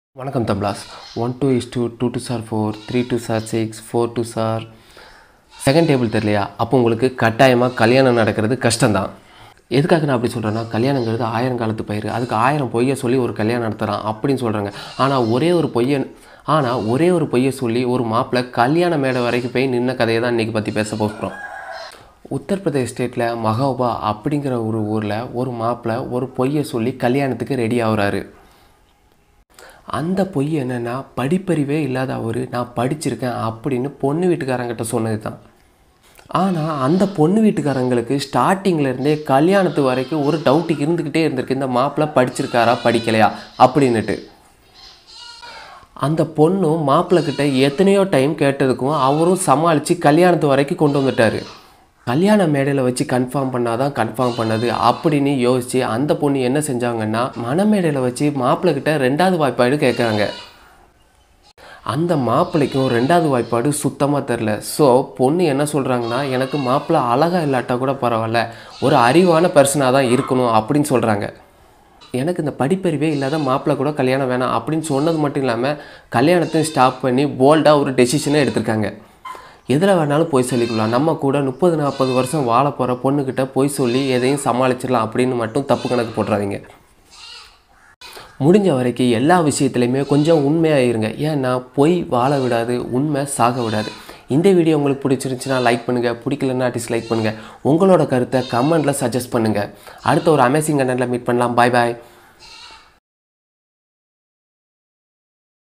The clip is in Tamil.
வணக்கம் தம்லாஸ் one two is two two two are four three two are six four two are second table தெரியலையா அப்போ உங்களுக்கு கட்டாயமாக கல்யாணம் நடக்கிறது கஷ்டம்தான் எதுக்காக நான் அப்படி சொல்கிறேன்னா கல்யாணங்கிறது ஆயிரம் காலத்து பயிர் அதுக்கு ஆயிரம் பொய்யை சொல்லி ஒரு கல்யாணம் நடத்துகிறான் அப்படின்னு சொல்கிறாங்க ஆனால் ஒரே ஒரு பொய்யன் ஆனால் ஒரே ஒரு பொய்யை சொல்லி ஒரு மாப்பிள்ளை கல்யாண மேடை வரைக்கும் போய் நின்ன கதையை தான் இன்றைக்கி பற்றி பேச போகிறோம் உத்தரப்பிரதேஷ் ஸ்டேட்டில் மகோபா அப்படிங்கிற ஒரு ஊரில் ஒரு மாப்பிள்ளை ஒரு பொய்யை சொல்லி கல்யாணத்துக்கு ரெடி ஆகுறாரு அந்த பொய் என்னென்னா படிப்பறிவே இல்லாத அவர் நான் படிச்சிருக்கேன் அப்படின்னு பொண்ணு வீட்டுக்காரங்கிட்ட சொன்னது தான் ஆனால் அந்த பொண்ணு வீட்டுக்காரங்களுக்கு ஸ்டார்டிங்கில் இருந்தே கல்யாணத்து வரைக்கும் ஒரு டவுட் இருந்துக்கிட்டே இருந்திருக்கு இந்த மாப்பிள்ளை படிச்சிருக்காரா படிக்கலையா அப்படின்னுட்டு அந்த பொண்ணும் மாப்பிள்ளை கிட்ட எத்தனையோ டைம் கேட்டதுக்கும் அவரும் சமாளித்து கல்யாணத்து வரைக்கும் கொண்டு வந்துட்டார் கல்யாண மேடையில் வச்சு கன்ஃபார்ம் பண்ணாதான் கன்ஃபார்ம் பண்ணது அப்படின்னு யோசித்து அந்த பொண்ணு என்ன செஞ்சாங்கன்னா மணமேடையில் வச்சு மாப்பிள்ளை கிட்ட ரெண்டாவது வாய்ப்பாடு கேட்குறாங்க அந்த மாப்பிள்ளைக்கும் ரெண்டாவது வாய்ப்பாடு சுத்தமாக தெரில ஸோ பொண்ணு என்ன சொல்கிறாங்கன்னா எனக்கு மாப்பிள்ளை அழகாக இல்லாட்டா கூட பரவாயில்ல ஒரு அறிவான பர்சனாக தான் இருக்கணும் அப்படின்னு சொல்கிறாங்க எனக்கு இந்த படிப்பறிவே இல்லாத மாப்பிள்ளை கூட கல்யாணம் வேணாம் அப்படின்னு சொன்னது மட்டும் இல்லாமல் கல்யாணத்தையும் ஸ்டாப் பண்ணி போல்டாக ஒரு டெசிஷனை எடுத்திருக்காங்க எதில் வேணாலும் போய் சொல்லிக்கலாம் நம்ம கூட முப்பது நாற்பது வருஷம் வாழ போகிற பொண்ணுக்கிட்ட போய் சொல்லி எதையும் சமாளிச்சிடலாம் அப்படின்னு மட்டும் தப்பு கணக்கு போட்டுறாதீங்க முடிஞ்ச வரைக்கும் எல்லா விஷயத்துலையுமே கொஞ்சம் உண்மையாக இருங்க ஏன்னா பொய் வாழ விடாது உண்மை சாக விடாது இந்த வீடியோ உங்களுக்கு பிடிச்சிருந்துச்சுன்னா லைக் பண்ணுங்கள் பிடிக்கலன்னா டிஸ்லைக் பண்ணுங்கள் உங்களோட கருத்தை கமெண்ட்டில் சஜஸ்ட் பண்ணுங்கள் அடுத்த ஒரு அமேசிங் கண்டென்ட்டில் மீட் பண்ணலாம் பாய் பாய்